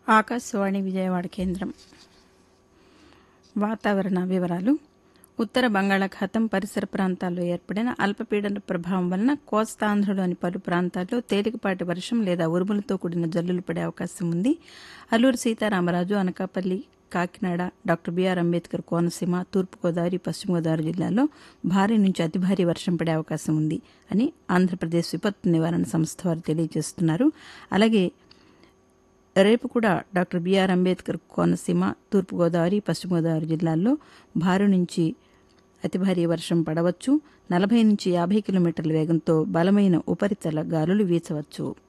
ఆకాశవాణి విజయవాడ కేంద్రం వాతావరణ వివరాలు ఉత్తర బంగాళాఖాతం పరిసర ప్రాంతాల్లో ఏర్పడిన అల్పపీడన ప్రభావం వలన కోస్తాంధ్రలోని పలు ప్రాంతాల్లో తేలికపాటి వర్షం లేదా ఉరుములతో కూడిన జల్లులు పడే అవకాశం ఉంది అల్లూరు సీతారామరాజు అనకాపల్లి కాకినాడ డాక్టర్ బీఆర్ అంబేద్కర్ కోనసీమ తూర్పుగోదావరి పశ్చిమ గోదావరి జిల్లాల్లో భారీ నుంచి అతి భారీ వర్షం పడే అవకాశం ఉంది అని ఆంధ్రప్రదేశ్ విపత్తు నివారణ సంస్థ వారు తెలియజేస్తున్నారు అలాగే రేపు కూడా డాక్టర్ బీఆర్ అంబేద్కర్ కోనసీమ తూర్పుగోదావరి పశ్చిమ గోదావరి జిల్లాల్లో భారీ నుంచి అతి భారీ వర్షం పడవచ్చు నలభై నుంచి యాభై కిలోమీటర్ల వేగంతో బలమైన ఉపరితల గాలులు వీచవచ్చు